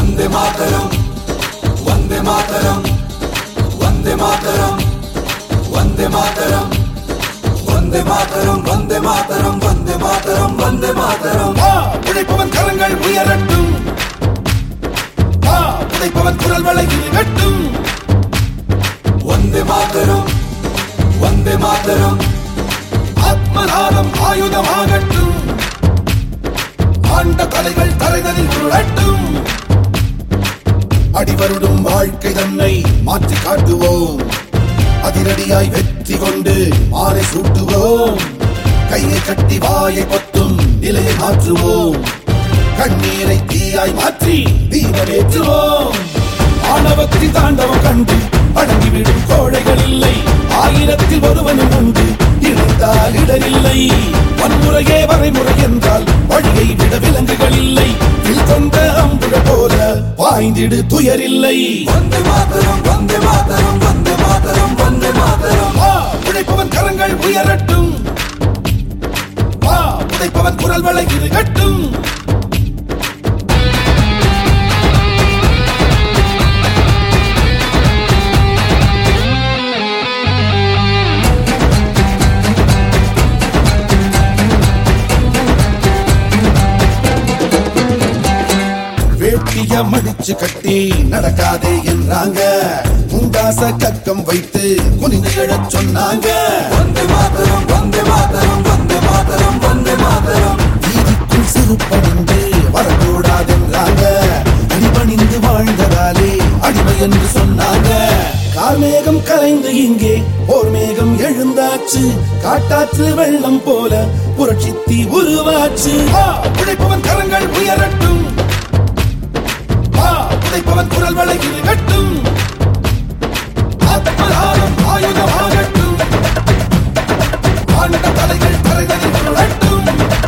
வந்தே மாதரம் வந்தே மாதரம் வந்தே மாதரம் வந்தே மாதரம் வந்தே மாதரம் வந்தே மாதரம் வந்தே மாதரம் வந்தே மாதரம் வா உழைப்பவன் கரங்கள் உயரட்டும் வா உழைப்பவன் குரல் வளையில் கட்டும் வந்தே மாதரம் வந்தே மாதரம் ஆத்மநாதம் ஆயுதமாகட்டும் ஆண்ட தலைகள் தலைகளில் உருளட்டும் அடிவருடும் வாழ்க்கை தன்னை மாற்றி காட்டுவோம் அதிரடியாய் வெற்றி கொண்டு மாலை சூட்டுவோம் கையை கட்டி வாயை பொத்தும் நிலையை மாற்றுவோம் கண்ணீரை தீயாய் மாற்றி தீபமேற்றுவோம் ஆணவத்தை தாண்டவம் கண்டு அடங்கிவிடும் கோழைகள் இல்லை ஆயிரத்தில் ஒருவனும் உண்டு இணைந்தால் இடரில்லை வன்முறையே வரைமுறை என்றால் வழியை விட விலங்குகள் இல்லை வில் கொண்ட அம்புக போல பாய்ந்திடு துயரில்லை வந்தே மாதரம் வந்தே மாதரம் வந்தே மாதரம் வந்தே மாதரம் வா உழைப்பவன் கரங்கள் உயரட்டும் வா உழைப்பவன் குரல் வளையில் கட்டும் வேட்டிய மடிச்சு கட்டி நடக்காதே என்றாங்க முண்டாச கக்கம் வைத்து குனிந்து எழச் சொன்னாங்க வந்தே மாதரம் வந்தே மாதரம் வந்தே மாதரம் வந்தே மாதரம் வீதிக்குள் சிறுப்பணிந்து வரக்கூடாதென்றாங்க அடிபணிந்து வாழ்ந்ததாலே அடிமை என்று சொன்னாங்க கார்மேகம் கலைந்து இங்கே ஓர் மேகம் எழுந்தாச்சு காட்டாற்று வெள்ளம் போல புரட்சித்தி உருவாச்சு வா, உழைப்பவன் கரங்கள் உயரட்டும் வா, உழைப்பவன் குரல் வளையில் கட்டும் ஆத்மநாதம் ஆயுதமாகட்டும் ஆண்ட தலைகள் தரைதலில் உருளட்டும்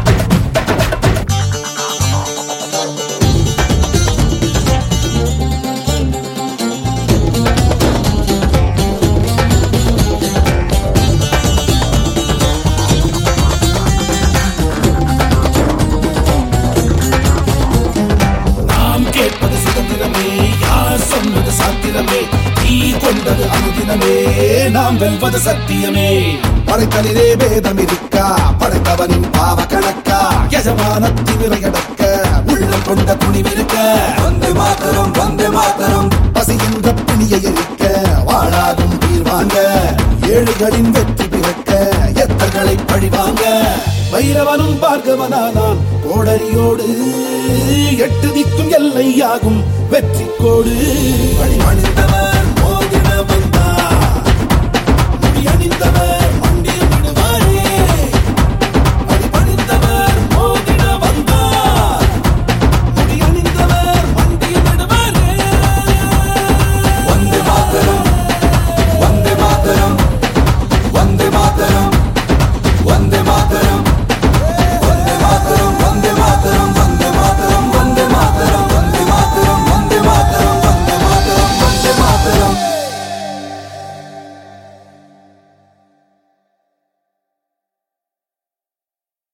நாம் கேட்பது சுதந்திரமே யார் சொன்னது சாத்திரமே நீ கொண்டது அனுதினமே நாம் வெல்வது சத்தியமே படைத்தலிலே பேதம் இருக்கா படைத்தவனின் பாவ கணக்கா யஜமானத்தின் விரையடக்க உள்ளம் கொண்ட துணிவிருக்க வந்தே மாதரம் வந்தே மாதரம் பசிகின்ற பிணியை எரிக்க வாழாகும் உயிர் வாங்க ஏழைகளின் வெற்றி பிறக்க எத்தர்களை பழிவாங்க வைரவனும் பார்க்கவனானான் கோடரியோடு எட்டு திக்கும் எல்லையாகும் வெற்றி கோடு வழிமணிந்தவன்